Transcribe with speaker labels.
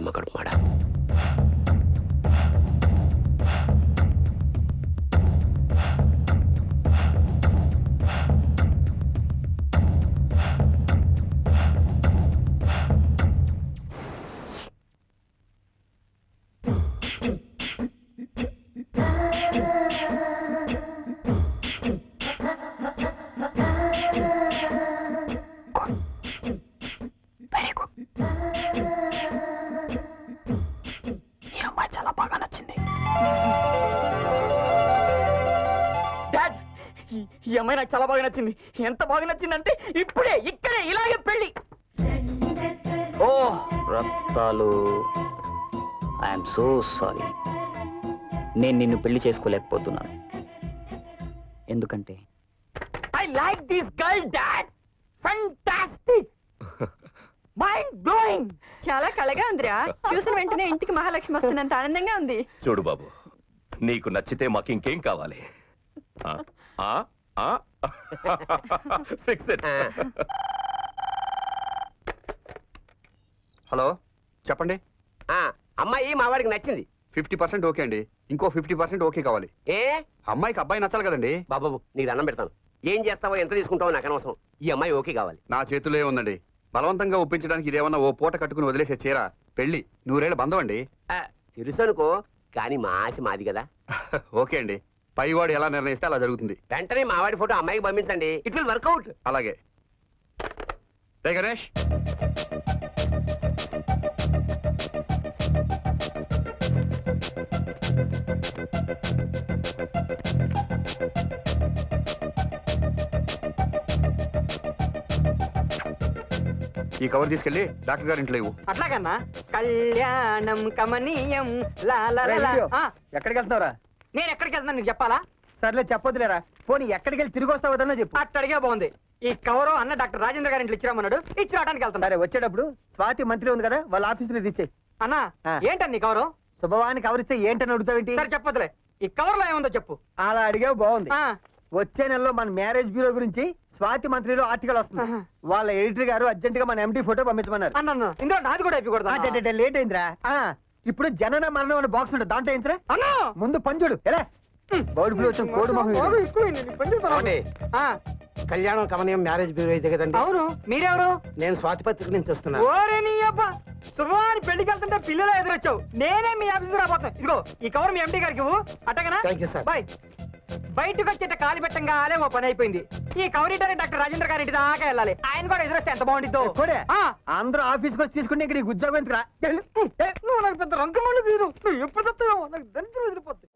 Speaker 1: ఎదమ్మ కడుపు మాడ very good ఈ అమ్మాయి చాలా బాగా నచ్చింది
Speaker 2: డాడ్ ఈ- ఈ అమ్మాయి నాకు చాలా బాగా నచ్చింది ఎంత బాగా నచ్చిందంటే ఇప్పుడే ఇక్కడే ఇలాగే పెళ్లి
Speaker 1: ఓ రత్తాలు ఐఎమ్ సో సారీ నేను నిన్ను పెళ్లి చేసుకోలేకపోతున్నాను ఎందుకంటే
Speaker 2: I like this girl dad fantastic mind blowing
Speaker 3: చాలా కళగా ఉందిరా చూసిన వెంటనే ఇంటికి మహాలక్ష్మి వస్తున్నంత ఆనందంగా ఉంది
Speaker 4: చూడు బాబు నీకు నచ్చితే మాకు ఇంకేం కావాలి ఫిక్స్ ఇట్
Speaker 5: హలో చెప్పండి
Speaker 1: ఆ, అమ్మాయి మా వాడికి నచ్చింది
Speaker 5: ఫిఫ్టీ పర్సెంట్ ఓకే అండి ఇంకో ఫిఫ్టీ పర్సెంట్ ఓకే కావాలి
Speaker 1: ఏ
Speaker 5: అమ్మాయికి అబ్బాయి నచ్చాలి కదండి
Speaker 1: బాబు నీకు దండం పెడతాను ఏం చేస్తావో ఎంత తీసుకుంటావో నాకు అనవసరం ఈ అమ్మాయి ఓకే కావాలి
Speaker 5: నా చేతిలో ఉందండి బలవంతంగా ఒప్పించడానికి ఇదేమన్నా ఓ పూట కట్టుకుని వదిలేసే చీర పెళ్లి నూరేళ్ల బంధం అండి
Speaker 1: ఆ, తెలుసు అనుకో కానీ మా ఆశ మాది కదా
Speaker 5: ఓకే అండి పైవాడు ఎలా నిర్ణయిస్తే అలా జరుగుతుంది
Speaker 1: వెంటనే మా వాడి ఫోటో అమ్మాయికి పంపించండి ఇట్ విల్ వర్కౌట్
Speaker 5: అలాగే రే గణేష్ ఈ కవర్ తీసుకెళ్ళి డాక్టర్ గారి ఇంట్లో ఇవ్వు
Speaker 2: అట్లాగన్నా కళ్యాణం కమనీయం లా లా లా లా. ఆ,
Speaker 6: ఎక్కడికి వెళ్తున్నావురా
Speaker 2: నేను ఎక్కడికి వెళ్తాను నీకు చెప్పాలా
Speaker 6: సర్లే చెప్పొద్దులేరా పోనీ ఎక్కడికి వెళ్ళి తిరిగి వస్తావు వదన్నా చెప్పు
Speaker 2: అట్టడిగే బాగుంది ఈ కవరు అన్న డాక్టర్ రాజేంద్ర గారి ఇంట్లో ఇచ్చిరామన్నాడు ఇచ్చి రావడానికి వెళ్తాను
Speaker 6: సరే వచ్చేటప్పుడు స్వాతి మంత్రి ఉంది కదా వాళ్ళ ఆఫీసులో ఇచ్చే
Speaker 2: అన్నా
Speaker 6: ఆ.
Speaker 2: ఏంటన్న ఈ కవరు
Speaker 6: శుభవానికి కవరిస్తే ఏంటని అడుగుతావేంటి
Speaker 2: సరే చెప్పొద్దులే ఈ కవర్ లో ఏముందో చెప్పు
Speaker 6: అలా అడిగావు బాగుంది
Speaker 2: ఆ,
Speaker 6: వచ్చే నెలలో మన మ్యారేజ్ బ్యూరో గురించి స్వాతి మంత్రిలో ఆర్టికల్ వస్తుంది
Speaker 2: ఆహా.
Speaker 6: వాళ్ళ ఎడిటర్ గారు అర్జెంట్ గా మన ఎండి ఫోటో పంపించమన్నారు
Speaker 2: అన్న అన్న, ఇందులో నాది కూడా అయిపోకూడదు
Speaker 6: ఆ, డే, డే, డే, లేట్ అయిందిరా ఆ, ఇప్పుడు జనన మరణం అనే బాక్స్ ఉంటుంది దాంట్లో ఏంటిరా
Speaker 2: అన్నా
Speaker 6: ముందు పంచుడు ఎలా బౌడ్ ఫ్లూ వచ్చిన కోడి మొహం
Speaker 2: బాగా
Speaker 6: ఇది.
Speaker 2: ఎక్కువైంది, నీ పని చేస్తాను. ఆ,
Speaker 7: కళ్యాణం కమనీయం మ్యారేజ్ బ్యూరో అయితే కదండి
Speaker 2: అవును మీరెవరు
Speaker 7: నేను స్వాతి పత్రిక నుంచి వస్తున్నా
Speaker 2: ఓరే నీ అబ్బా శుభవారి పెళ్లికి వెళ్తుంటే పిల్లలు ఎదురొచ్చావు నేనే మీ ఆఫీస్ రాబోతున్నా ఇదిగో ఈ కవర్ మీ ఎండి గారికి ఇవ్వు అట్టగనా
Speaker 7: థ్యాంక్ యూ సార్
Speaker 2: బాయ్ బయటకు వచ్చేట కాలి పెట్టంగానే ఓ పని అయిపోయింది ఈ కవర్ ఇటానికి డాక్టర్ రాజేంద్ర గారి ఇంటి దాకా వెళ్ళాలి ఆయన కూడా ఎదురొస్తే ఎంత బాగుండిద్దో
Speaker 6: కోడే
Speaker 2: ఆ,
Speaker 6: అందరూ ఆఫీస్కి వచ్చి తీసుకుంటే ఇక్కడ నీకు ఉద్యోగం ఎందుకురా వెళ్ళు.
Speaker 2: ఏ, నువ్వు నాకు పెద్ద రంకమల్లి తీరు నువ్వు ఎప్పుడు తెస్తావేమో నాకు దరిద్రం వదిలిపోతుంది